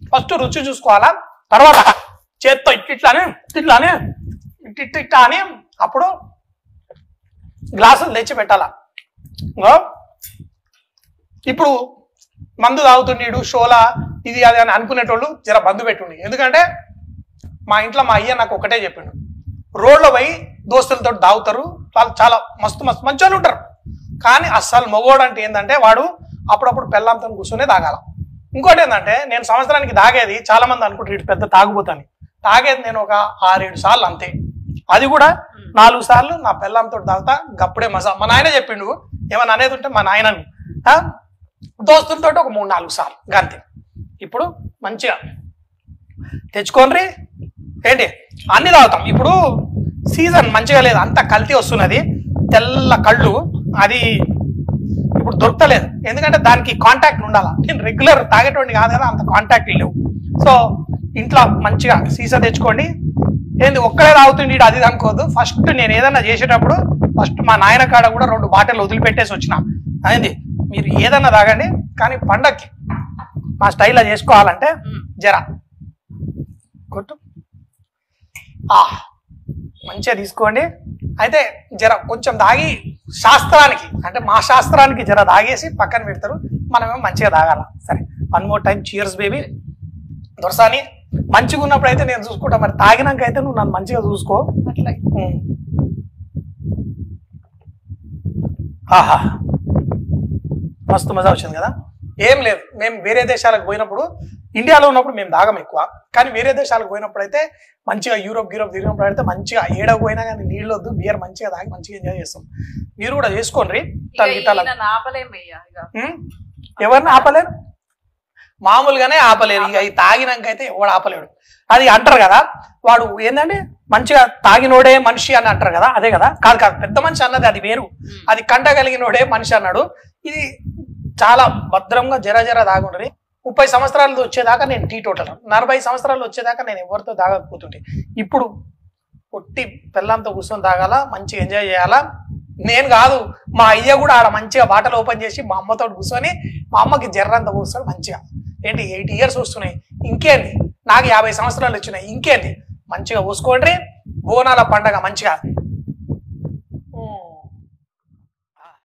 First రుచి చూసుకోవాలా తర్వాత చేత్తో ఇట్లిట్లానే ఇట్లానే ఇట్ ఇట్ ఇట్లా అని అప్పుడు గ్లాసులు తెచ్చి పెట్టాలా ఇంగో ఇప్పుడు మందు తాగుతుండీడు షోలా ఇది అది అని అనుకునేటోళ్ళు జర బంధు పెట్టుండి ఎందుకంటే మా ఇంట్లో మా అయ్య నాకు ఒకటే చెప్పిండు రోడ్లో పోయి దోస్తులతో తాగుతారు వాళ్ళు చాలా మస్తు మస్తు మంచి వాళ్ళు ఉంటారు కానీ అస్సలు మగోడు అంటే ఏంటంటే వాడు అప్పుడప్పుడు పెళ్ళంతో కూర్చొనే తాగాల ఇంకోటి ఏంటంటే నేను సంవత్సరానికి తాగేది చాలా మంది అనుకుంటారు ఇటు పెద్ద తాగుపోతాను తాగేది నేను ఒక ఆరేడు సార్లు అంతే అది కూడా నాలుగు సార్లు నా పెళ్ళంతో తాగుతా గప్పుడే మజా మా నాయన చెప్పిండు ఏమన్నా అనేది ఉంటే మా నాయనని ఆ? దోస్తులతో ఒక మూడు నాలుగు సార్లు గంతే ఇప్పుడు మంచిగా తెచ్చుకోండి ఏంటి అన్ని తాగుతాం ఇప్పుడు సీజన్ మంచిగా లేదు అంత కల్తీ వస్తున్నది తెల్ల కళ్ళు అది ఇప్పుడు దొరకలేదు ఎందుకంటే దానికి కాంటాక్ట్ ఉండాలా నేను రెగ్యులర్ తాగేటోడిని కాదు కదా అంత కాంటాక్ట్ లేవు సో ఇంట్లో మంచిగా సీసా తెచ్చుకోండి ఏంది ఒక్కడే తాగుతుండి ఈడు అది ఇది అనుకోవద్దు ఫస్ట్ నేను ఏదైనా చేసేటప్పుడు ఫస్ట్ మా నాయన కాడ కూడా రెండు బాటిల్ వదిలిపెట్టేసి వచ్చిన అయింది మీరు ఏదన్నా తాగండి కానీ పండక్కి మా స్టైల్లో చేసుకోవాలంటే జరా కొట్టు ఆ మంచిగా తీసుకోండి అయితే జర కొంచెం దాగి శాస్త్రానికి అంటే మా శాస్త్రానికి జర దాగేసి పక్కన పెడతారు మనమేమో మంచిగా తాగాల సరే one more time cheers baby దొరసాని మంచిగా ఉన్నప్పుడు అయితే నేను చూసుకుంటా మరి తాగినాక అయితే నువ్వు నన్ను మంచిగా చూసుకో అట్లా ఉమ్. ఆహా మస్తు మజా వచ్చింది కదా ఏం లేదు మేము వేరే దేశాలకు పోయినప్పుడు ఇండియాలో ఉన్నప్పుడు మేము దాగం ఎక్కువ కానీ వేరే దేశాలకు పోయినప్పుడు అయితే మంచిగా యూరోప్ యూరోప్ తిరిగినప్పుడు అయితే మంచిగా ఏడకు పోయినా కానీ నీళ్ళు వద్దు బియర్ మంచిగా తాగి మంచిగా ఎంజాయ్ చేస్తాం మీరు కూడా చేసుకోండి ఇక తల గిట్టాల ఈయన ఆపలేమయ్యా ఇక ఉమ్? ఎవరిని ఆపలేరు మామూలుగానే ఆపలేరు ఇక ఈ తాగినాక అయితే ఎవడు ఆపలేడు అది అంటారు కదా వాడు ఏంటంటే మంచిగా తాగినోడే మనిషి అని అంటారు కదా అదే కదా కాదు కాదు పెద్ద మనిషి అన్నది అది వేరు అది కంట కలిగినోడే మనిషి అన్నాడు ఇది చాలా భద్రంగా జర జర తాగుండ్రి ముప్పై సంవత్సరాలు వచ్చేదాకా నేను టీ టోటల్ నలభై సంవత్సరాలు వచ్చేదాకా నేను ఎవరితో తాగకపోతుంటే ఇప్పుడు పొట్టి పిల్లంతో కూర్చొని తాగాల మంచిగా ఎంజాయ్ చేయాలా నేను కాదు మా అయ్య కూడా ఆడ మంచిగా బాటలు ఓపెన్ చేసి మా అమ్మతో కూర్చొని మా అమ్మకి జర్రంత కూర్చొని మంచిగా ఏంటి ఎయిట్ ఇయర్స్ వస్తున్నాయి ఇంకేంది నాకు యాభై సంవత్సరాలు వచ్చినాయి ఇంకేంది మంచిగా పోసుకోండి బోనాల పండగ మంచిగా